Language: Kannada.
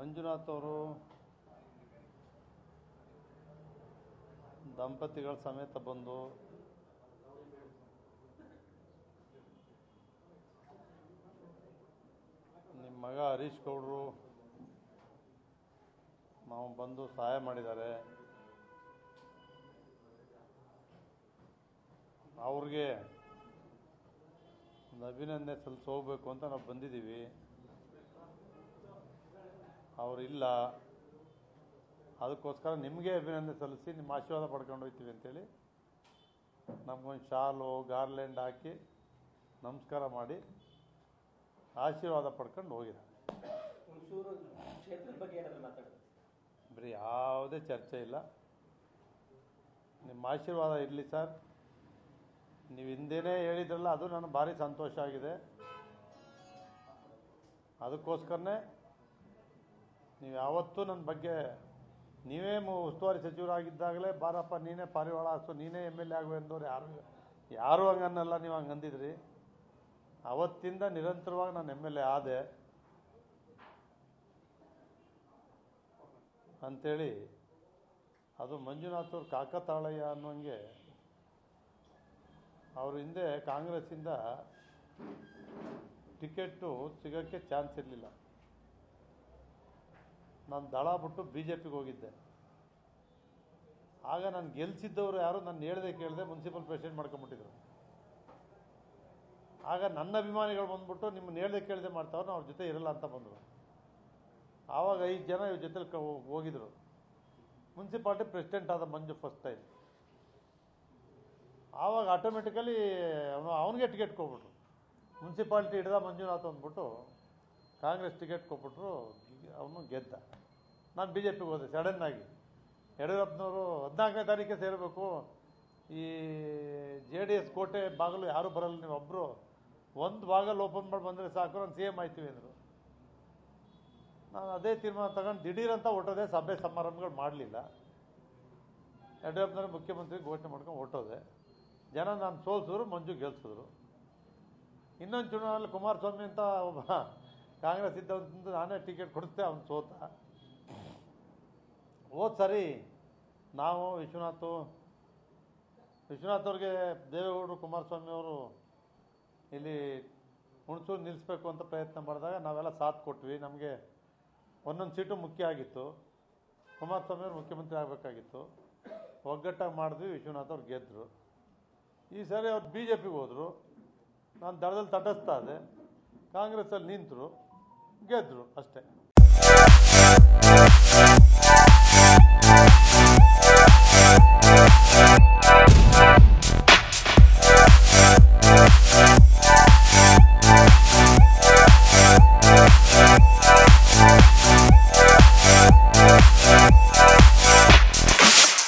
ಮಂಜುನಾಥ್ ಅವರು ದಂಪತಿಗಳ ಸಮೇತ ಬಂದು ನಿಮ್ಮ ಮಗ ಹರೀಶ್ ಗೌಡರು ನಾವು ಬಂದು ಸಹಾಯ ಮಾಡಿದ್ದಾರೆ ಅವ್ರಿಗೆ ಒಂದು ಅಭಿನಂದನೆ ಸಲ್ಲಿಸಿ ಹೋಗ್ಬೇಕು ಅಂತ ನಾವು ಬಂದಿದ್ದೀವಿ ಅವರಿಲ್ಲ ಅದಕ್ಕೋಸ್ಕರ ನಿಮಗೆ ಅಭಿನಂದನೆ ಸಲ್ಲಿಸಿ ನಿಮ್ಮ ಆಶೀರ್ವಾದ ಪಡ್ಕೊಂಡು ಹೋಗ್ತೀವಿ ಅಂತೇಳಿ ನಮಗೊಂದು ಶಾಲು ಗಾರ್ಲೆಂಡ್ ಹಾಕಿ ನಮಸ್ಕಾರ ಮಾಡಿ ಆಶೀರ್ವಾದ ಪಡ್ಕೊಂಡು ಹೋಗಿದ್ದಾರೆ ಹುಣಸೂರು ಕ್ಷೇತ್ರದ ಬಗ್ಗೆ ಏನಾದ್ರು ಮಾತಾಡೋದು ಬರೀ ಯಾವುದೇ ಚರ್ಚೆ ಇಲ್ಲ ನಿಮ್ಮ ಆಶೀರ್ವಾದ ಇರಲಿ ಸರ್ ನೀವು ಹಿಂದೆನೇ ಹೇಳಿದ್ರಲ್ಲ ಅದು ನನಗೆ ಭಾರಿ ಸಂತೋಷ ಆಗಿದೆ ಅದಕ್ಕೋಸ್ಕರನೇ ನೀವು ಯಾವತ್ತೂ ನನ್ನ ಬಗ್ಗೆ ನೀವೇ ಮು ಉಸ್ತುವಾರಿ ಸಚಿವರಾಗಿದ್ದಾಗಲೇ ಬಾರಪ್ಪ ನೀನೇ ಪಾರಿವಾಳ ಹಾಕ್ಸು ನೀನೇ ಎಮ್ ಎಲ್ ಎ ಆಗುವೆ ಅಂದವ್ರು ಯಾರು ಯಾರೂ ಹಂಗನ್ನಲ್ಲ ನೀವು ಹಂಗೆ ಅಂದಿದ್ರಿ ಅವತ್ತಿಂದ ನಿರಂತರವಾಗಿ ನಾನು ಎಮ್ ಎಲ್ ಎ ಆದೆ ಅಂಥೇಳಿ ಅದು ಮಂಜುನಾಥ್ ಅವ್ರ ಕಾಕತಾಳಯ್ಯ ಅನ್ನೋಂಗೆ ಅವ್ರ ಹಿಂದೆ ಕಾಂಗ್ರೆಸ್ಸಿಂದ ಟಿಕೆಟು ಸಿಗೋಕ್ಕೆ ಚಾನ್ಸ್ ಇರಲಿಲ್ಲ ನಾನು ದಳ ಬಿಟ್ಟು ಬಿ ಜೆ ಪಿಗೆ ಹೋಗಿದ್ದೆ ಆಗ ನಾನು ಗೆಲ್ಸಿದ್ದವರು ಯಾರು ನಾನು ಹೇಳ್ದೆ ಕೇಳದೆ ಮುನ್ಸಿಪಲ್ ಪ್ರೆಸಿಡೆಂಟ್ ಮಾಡ್ಕೊಂಬಿಟ್ಟಿದ್ರು ಆಗ ನನ್ನ ಅಭಿಮಾನಿಗಳು ಬಂದ್ಬಿಟ್ಟು ನಿಮ್ಮನ್ನ ಹೇಳ್ದೆ ಕೇಳದೆ ಮಾಡ್ತಾವ್ರು ಅವ್ರ ಜೊತೆ ಇರಲ್ಲ ಅಂತ ಬಂದರು ಆವಾಗ ಐದು ಜನ ಇವ್ರ ಜೊತೆಲಿ ಕ ಹೋಗಿದ್ರು ಮುನ್ಸಿಪಾಲ್ಟಿ ಪ್ರೆಸಿಡೆಂಟ್ ಆದ ಮಂಜು ಫಸ್ಟ್ ಟೈಮ್ ಆವಾಗ ಆಟೋಮೆಟಿಕಲಿ ಅವನು ಅವನಿಗೆ ಟಿಕೆಟ್ ಕೊಟ್ಬಿಟ್ರು ಮುನ್ಸಿಪಾಲ್ಟಿ ಹಿಡ್ದ ಮಂಜುನಾಥ್ ಅಂದ್ಬಿಟ್ಟು ಕಾಂಗ್ರೆಸ್ ಟಿಕೆಟ್ ಕೊಟ್ಬಿಟ್ರು ಅವನು ಗೆದ್ದ ನಾನು ಬಿ ಜೆ ಪಿಗೆ ಹೋದೆ ಸಡನ್ನಾಗಿ ಯಡಿಯೂರಪ್ಪನವರು ಹದಿನಾಲ್ಕನೇ ತಾರೀಕೆ ಸೇರಬೇಕು ಈ ಜೆ ಡಿ ಎಸ್ ಕೋಟೆ ಬಾಗಿಲು ಯಾರೂ ಬರಲ್ಲ ನೀವು ಒಬ್ಬರು ಒಂದು ಬಾಗಲ್ ಓಪನ್ ಮಾಡಿ ಬಂದರೆ ಸಾಕು ನಾನು ಸಿ ಎಮ್ ಆಯ್ತೀವಿ ಅಂದರು ನಾನು ಅದೇ ತೀರ್ಮಾನ ತಗೊಂಡು ದಿಢೀರಂತ ಹೊಟ್ಟೋದೆ ಸಭೆ ಸಮಾರಂಭಗಳು ಮಾಡಲಿಲ್ಲ ಯಡಿಯೂರಪ್ಪನವರು ಮುಖ್ಯಮಂತ್ರಿ ಘೋಷಣೆ ಮಾಡ್ಕೊಂಡು ಹೊಟ್ಟೋದೆ ಜನ ನಾನು ಸೋಲ್ಸಿದ್ರು ಮಂಜು ಗೆಲ್ಸಿದ್ರು ಇನ್ನೊಂದು ಚುನಾವಣೆಯಲ್ಲಿ ಕುಮಾರಸ್ವಾಮಿ ಅಂತ ಒಬ್ಬ ಕಾಂಗ್ರೆಸ್ ಇದ್ದಂತ ನಾನೇ ಟಿಕೆಟ್ ಕೊಡಿಸ್ದೆ ಅವ್ನು ಸೋತ ಹೋದ ಸರಿ ನಾವು ವಿಶ್ವನಾಥ್ ವಿಶ್ವನಾಥ್ ಅವ್ರಿಗೆ ದೇವೇಗೌಡರು ಕುಮಾರಸ್ವಾಮಿ ಅವರು ಇಲ್ಲಿ ಹುಣಸೂರು ನಿಲ್ಲಿಸ್ಬೇಕು ಅಂತ ಪ್ರಯತ್ನ ಮಾಡಿದಾಗ ನಾವೆಲ್ಲ ಸಾಥ್ ಕೊಟ್ವಿ ನಮಗೆ ಒಂದೊಂದು ಸೀಟು ಮುಖ್ಯ ಆಗಿತ್ತು ಕುಮಾರಸ್ವಾಮಿ ಅವರು ಮುಖ್ಯಮಂತ್ರಿ ಆಗಬೇಕಾಗಿತ್ತು ಒಗ್ಗಟ್ಟಾಗಿ ಮಾಡಿದ್ವಿ ವಿಶ್ವನಾಥ್ ಅವ್ರು ಗೆದ್ದರು ಈ ಸರಿ ಅವ್ರು ಬಿ ಜೆ ಪಿಗೆ ಹೋದರು ನಾನು ದಳದಲ್ಲಿ ತಟಸ್ತಾ ಇದ್ದೆ ಕಾಂಗ್ರೆಸ್ಸಲ್ಲಿ ನಿಂತರು ಗೆದ್ದರು ಅಷ್ಟೇ